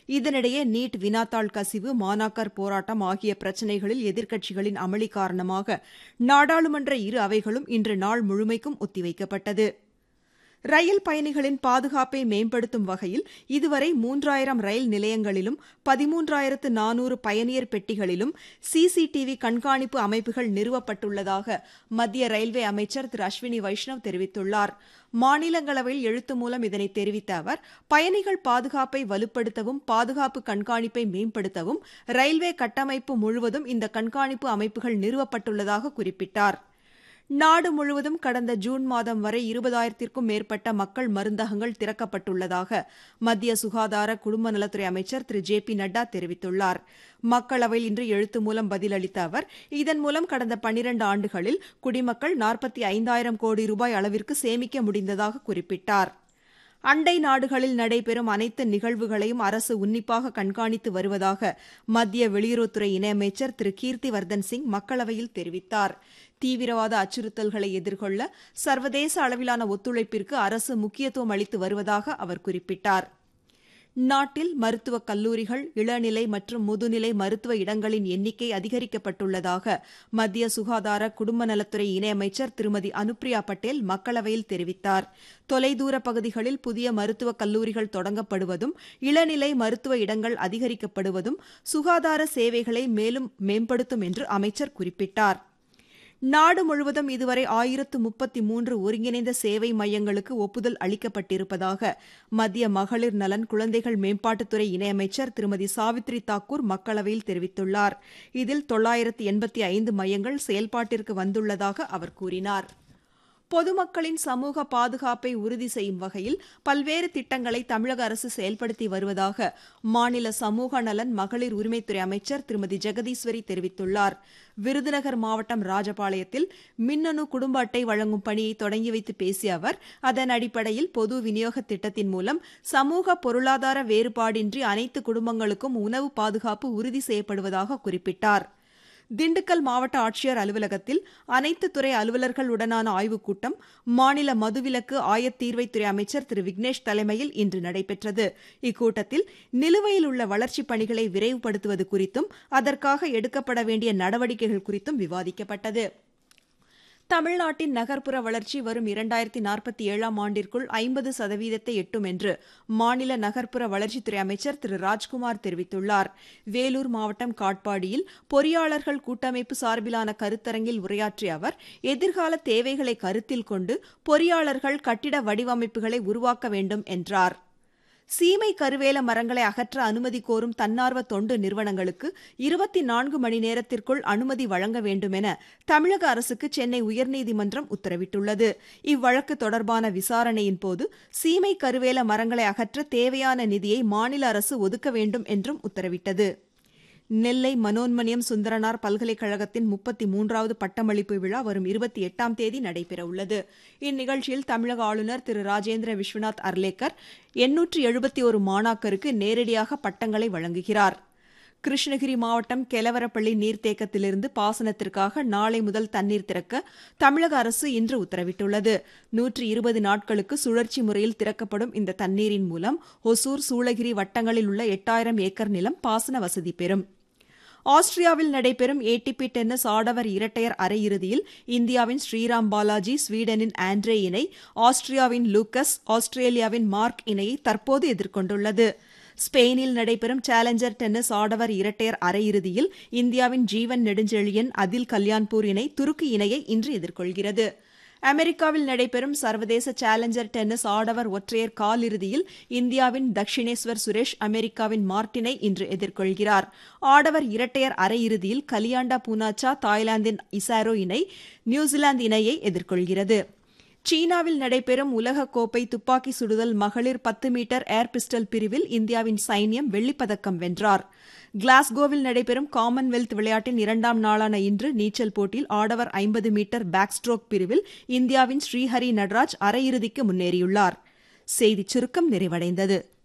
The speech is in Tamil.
இதனிடையே நீட் வினாத்தாள் கசிவு மாணாக்கர் போராட்டம் ஆகிய பிரச்சினைகளில் எதிர்க்கட்சிகளின் அமளி காரணமாக நாடாளுமன்ற இரு அவைகளும் இன்று நாள் முழுமைக்கும் ஒத்திவைக்கப்பட்டது ரயில் பயணிகளின் பாதுகாப்பை மேம்படுத்தும் வகையில் இதுவரை மூன்றாயிரம் ரயில் நிலையங்களிலும் பதிமூன்றாயிரத்து நானூறு பயணியர் பெட்டிகளிலும் சிசிடிவி கண்காணிப்பு அமைப்புகள் நிறுவப்பட்டுள்ளதாக மத்திய ரயில்வே அமைச்சர் திரு அஸ்வினி வைஷ்ணவ் தெரிவித்துள்ளார் மாநிலங்களவையில் எழுத்து மூலம் இதனை தெரிவித்த அவர் பயணிகள் பாதுகாப்பை வலுப்படுத்தவும் பாதுகாப்பு கண்காணிப்பை மேம்படுத்தவும் ரயில்வே கட்டமைப்பு முழுவதும் இந்த கண்காணிப்பு அமைப்புகள் நிறுவப்பட்டுள்ளதாக குறிப்பிட்டார் நாடு முழுவதும் கடந்த ஜூன் மாதம் வரை இருபதாயிரத்திற்கும் மேற்பட்ட மக்கள் மருந்தகங்கள் திறக்கப்பட்டுள்ளதாக மத்திய சுகாதார குடும்ப நலத்துறை அமைச்சர் திரு ஜே பி நட்டா தெரிவித்துள்ளார் மக்களவையில் இன்று எழுத்து மூலம் பதிலளித்த அவர் இதன் மூலம் கடந்த பனிரண்டு ஆண்டுகளில் குடிமக்கள் நாற்பத்தி ஐந்தாயிரம் கோடி ரூபாய் அளவிற்கு சேமிக்க முடிந்ததாக குறிப்பிட்டார் அண்டை நாடுகளில் நடைபெறும் அனைத்து நிகழ்வுகளையும் அரசு உன்னிப்பாக கண்காணித்து வருவதாக மத்திய வெளியுறவுத்துறை இணையமைச்சர் திரு கீர்த்திவர்தன் சிங் மக்களவையில் தெரிவித்தார் தீவிரவாத அச்சுறுத்தல்களை எதிர்கொள்ள சர்வதேச அளவிலான ஒத்துழைப்பிற்கு அரசு முக்கியத்துவம் அளித்து வருவதாக அவர் குறிப்பிட்டார் நாட்டில் மருத்துவக் கல்லூரிகள் இளநிலை மற்றும் முதுநிலை மருத்துவ இடங்களின் எண்ணிக்கை அதிகரிக்கப்பட்டுள்ளதாக மத்திய சுகாதார குடும்ப நலத்துறை இணையமைச்சர் திருமதி அனுப்ரியா பட்டேல் மக்களவையில் தெரிவித்தார் தொலைதூர பகுதிகளில் புதிய மருத்துவக் கல்லூரிகள் தொடங்கப்படுவதும் இளநிலை மருத்துவ இடங்கள் அதிகரிக்கப்படுவதும் சுகாதார சேவைகளை மேலும் மேம்படுத்தும் என்று அமைச்சர் குறிப்பிட்டார் நாடு முழுவதும் இதுவரை ஆயிரத்து முப்பத்தி மூன்று ஒருங்கிணைந்த சேவை மையங்களுக்கு ஒப்புதல் அளிக்கப்பட்டிருப்பதாக மத்திய மகளிர் நலன் குழந்தைகள் மேம்பாட்டுத்துறை இணையமைச்சர் திருமதி சாவித்ரி தாக்கூர் மக்களவையில் தெரிவித்துள்ளார் இதில் தொள்ளாயிரத்து எண்பத்தி ஐந்து மையங்கள் செயல்பாட்டிற்கு வந்துள்ளதாக அவர் கூறினார் பொதுமக்களின் சமூக பாதுகாப்பை உறுதி செய்யும் வகையில் பல்வேறு திட்டங்களை தமிழக அரசு செயல்படுத்தி வருவதாக மாநில சமூக நலன் மகளிர் உரிமைத்துறை அமைச்சர் திருமதி ஜெகதீஸ்வரி தெரிவித்துள்ளார் விருதுநகர் மாவட்டம் ராஜபாளையத்தில் மின்னணு குடும்ப அட்டை வழங்கும் பணியை தொடங்கி வைத்து பேசிய அவர் அதன் அடிப்படையில் பொது விநியோக திட்டத்தின் மூலம் சமூக பொருளாதார வேறுபாடின்றி அனைத்து குடும்பங்களுக்கும் உணவு பாதுகாப்பு உறுதி செய்யப்படுவதாக குறிப்பிட்டார் திண்டுக்கல் மாவட்ட ஆட்சியர் அலுவலகத்தில் அனைத்து துறை அலுவலர்களுடனான ஆய்வுக் கூட்டம் மாநில மதுவிலக்கு ஆயத்தீர்வைத்துறை அமைச்சர் திரு விக்னேஷ் தலைமையில் இன்று நடைபெற்றது இக்கூட்டத்தில் நிலுவையில் உள்ள வளர்ச்சிப் பணிகளை விரைவுபடுத்துவது குறித்தும் அதற்காக எடுக்கப்பட வேண்டிய நடவடிக்கைகள் குறித்தும் விவாதிக்கப்பட்டது தமிழ்நாட்டின் நகர்ப்புற வளர்ச்சி வரும் இரண்டாயிரத்தி நாற்பத்தி ஏழாம் ஆண்டிற்குள் ஐம்பது சதவீதத்தை எட்டும் என்று மாநில நகர்ப்புற வளர்ச்சித்துறை அமைச்சர் திரு ராஜ்குமார் தெரிவித்துள்ளார் வேலூர் மாவட்டம் காட்பாடியில் பொறியாளர்கள் கூட்டமைப்பு சார்பிலான கருத்தரங்கில் உரையாற்றிய அவர் எதிர்கால தேவைகளை கருத்தில் கொண்டு பொறியாளர்கள் கட்டிட வடிவமைப்புகளை உருவாக்க வேண்டும் என்றார் சீமை கருவேல மரங்களை அகற்ற அனுமதி கோரும் தன்னார்வ தொண்டு நிறுவனங்களுக்கு இருபத்தி நான்கு மணி நேரத்திற்குள் அனுமதி வழங்க வேண்டுமென தமிழக அரசுக்கு சென்னை உயர்நீதிமன்றம் உத்தரவிட்டுள்ளது இவ்வழக்கு தொடர்பான விசாரணையின் போது சீமை கருவேல மரங்களை அகற்ற தேவையான நிதியை மாநில அரசு ஒதுக்க வேண்டும் என்றும் உத்தரவிட்டது நெல்லை மனோன்மணியம் சுந்தரனார் பல்கலைக்கழகத்தின் முப்பத்தி மூன்றாவது பட்டமளிப்பு விழா வரும் இருபத்தி எட்டாம் தேதி நடைபெறவுள்ளது இந்நிகழ்ச்சியில் தமிழக ஆளுநர் திரு ராஜேந்திர விஸ்வநாத் அர்லேக்கர் எண்ணூற்று எழுபத்தி ஒரு மாணாக்கருக்கு நேரடியாக பட்டங்களை வழங்குகிறார் கிருஷ்ணகிரி மாவட்டம் கெலவரப்பள்ளி நீர்த்தேக்கத்திலிருந்து பாசனத்திற்காக நாளை முதல் தண்ணீர் திறக்க தமிழக அரசு இன்று உத்தரவிட்டுள்ளது நூற்று இருபது நாட்களுக்கு சுழற்சி முறையில் திறக்கப்படும் இந்த தண்ணீரின் மூலம் ஒசூர் சூளகிரி வட்டங்களில் உள்ள எட்டாயிரம் ஏக்கர் நிலம் பாசன வசதி பெறும் ஆஸ்திரியாவில் நடைபெறும் ஏடிபி டென்னிஸ் ஆடவர் இரட்டையர் அரையிறுதியில் இந்தியாவின் ஸ்ரீராம் பாலாஜி ஸ்வீடனின் ஆண்ட்ரே இணை ஆஸ்திரியாவின் லூக்கஸ் ஆஸ்திரேலியாவின் மார்க் இணையை தற்போது எதிர்கொண்டுள்ளது ஸ்பெயினில் நடைபெறும் சேலஞ்சர் டென்னிஸ் ஆடவர் இரட்டையர் அரையிறுதியில் இந்தியாவின் ஜீவன் நெடுஞ்செழியன் அதில் கல்யாண்பூர் இணை துருக்கி இணையை இன்று எதிர்கொள்கிறது அமெரிக்காவில் நடைபெறும் சர்வதேச சேலஞ்சர் டென்னிஸ் ஆடவர் ஒற்றையர் காலிறுதியில் இந்தியாவின் தக்ஷிணேஸ்வர் சுரேஷ் அமெரிக்காவின் மார்டினை இன்று எதிர்கொள்கிறார் ஆடவர் இரட்டையர் அரையிறுதியில் கலியாண்டா பூனாச்சா தாய்லாந்தின் இசாரோ இணை நியூசிலாந்து இணையை எதிர்கொள்கிறது சீனாவில் நடைபெறும் உலகக்கோப்பை துப்பாக்கி சுடுதல் மகளிர் பத்து மீட்டர் ஏர் பிஸ்டல் பிரிவில் இந்தியாவின் சைன்யம் வெள்ளிப்பதக்கம் வென்றார் கிளாஸ்கோவில் நடைபெறும் காமன்வெல்த் விளையாட்டின் இரண்டாம் நாளான இன்று நீச்சல் போட்டியில் ஆடவர் ஐம்பது மீட்டர் பேக் ஸ்ட்ரோக் பிரிவில் இந்தியாவின் ஸ்ரீஹரி நடராஜ் அரையிறுதிக்கு முன்னேறியுள்ளார் செய்திச் சுருக்கம் நிறைவடைந்தது